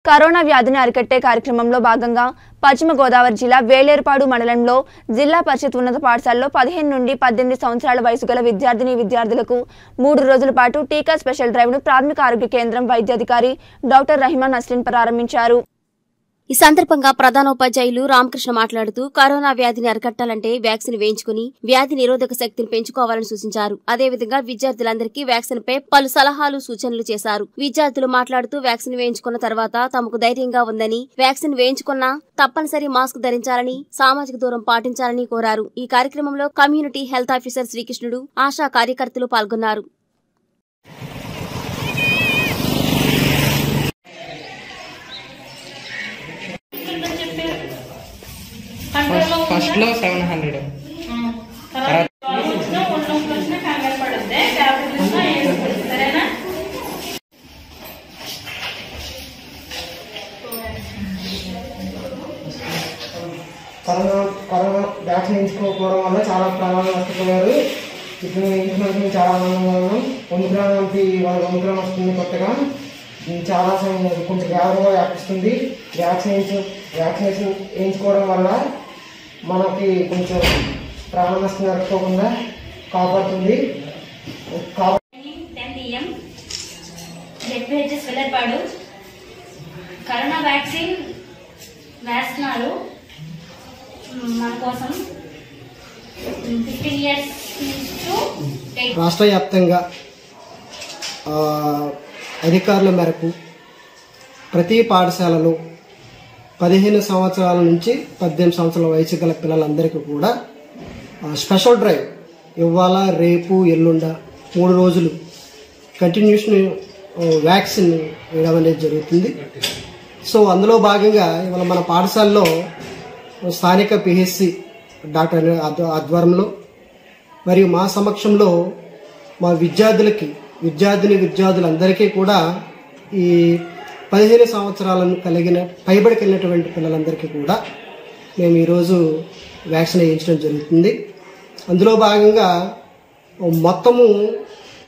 corona వ్యాధిని అరికట్టే కార్యక్రమంలో భాగంగా పశ్చిమ గోదావరి జిల్లా వేలేరుపాడు మండలంలో జిల్లా పరిషత్ ఉన్నత పాఠశాలలో పదిహేను నుండి పద్దెనిమిది సంవత్సరాల వయసు గల విద్యార్థిని విద్యార్థులకు మూడు రోజుల పాటు టీకా స్పెషల్ డ్రైవ్ను ప్రాథమిక ఆరోగ్య కేంద్రం వైద్యాధికారి డాక్టర్ రహిమాన్ నస్రిన్ ప్రారంభించారు ఈ సందర్భంగా ప్రధానోపాధ్యాయులు రామకృష్ణ మాట్లాడుతూ కరోనా వ్యాధిని అరికట్టాలంటే వ్యాక్సిన్ వేయించుకుని వ్యాధి నిరోధక శక్తిని పెంచుకోవాలని సూచించారు అదేవిధంగా విద్యార్థులందరికీ వ్యాక్సిన్ పై పలు సలహాలు సూచనలు చేశారు విద్యార్థులు మాట్లాడుతూ వ్యాక్సిన్ వేయించుకున్న తర్వాత తమకు ధైర్యంగా ఉందని వ్యాక్సిన్ వేయించుకున్నా తప్పనిసరి మాస్క్ ధరించాలని సామాజిక దూరం పాటించాలని కోరారు ఈ కార్యక్రమంలో కమ్యూనిటీ హెల్త్ ఆఫీసర్ శ్రీకృష్ణుడు ఆశా కార్యకర్తలు పాల్గొన్నారు ఫస్ట్ ఫస్ట్ లో seven hundred corona corona vaccine వేయించుకోకపోవడం వల్ల చాలా ప్రాణాలు నష్టపోయారు ఇప్పుడు వేయించుకున్నందుకు చాలా ఆనందంగా ఉన్నాం ఒమిక్రాన్ వంటి వాళ్ళ ఒమిక్రాన్ వస్తుంది కొత్తగా ఇది చాలా సమయం కొంచెం వేగంగా వ్యాపిస్తుంది వ్యాక్సినేషన్ వ్యాక్సినేషన్ వేయించుకోవడం వల్ల మనకి కొంచెం ప్రాణ నష్టం జరగకోకుండా కాపాడుతుంది కాబట్టి tenth EM ZPHS Vellarpadu corona vaccine వేస్తున్నారు మ్, మన కోసం ఫిఫ్టీన్ ఇయర్స్ టు ఎయిట్ రాష్ట్ర వ్యాప్తంగా ఆ, అధికారుల మేరకు ప్రతి పాఠశాలలో పదిహేను సంవత్సరాల నుంచి పద్దెనిమిది సంవత్సరాల వయసు గల పిల్లలందరికీ కూడా ఆ, స్పెషల్ డ్రైవ్ ఇవాళ రేపు ఎల్లుండ మూడు రోజులు కంటిన్యూషన్ ఆ, వ్యాక్సిన్ వేయడం అనేది జరుగుతుంది సో అందులో భాగంగా ఇవాళ మన పాఠశాలలో స్థానిక పిహెచ్సి డాక్టర్ ఆధ్వ- ఆధ్వర్యంలో మరియు మా సమక్షంలో మా విద్యార్థులకి విద్యార్థిని విద్యార్థులందరికీ కూడా ఈ పదిహేను సంవత్సరాలను కలిగిన పైబడి కలిగినటువంటి పిల్లలందరికీ కూడా మేము ఈరోజు వ్యాక్సిన్ వేయించడం జరుగుతుంది అందులో భాగంగా మొత్తము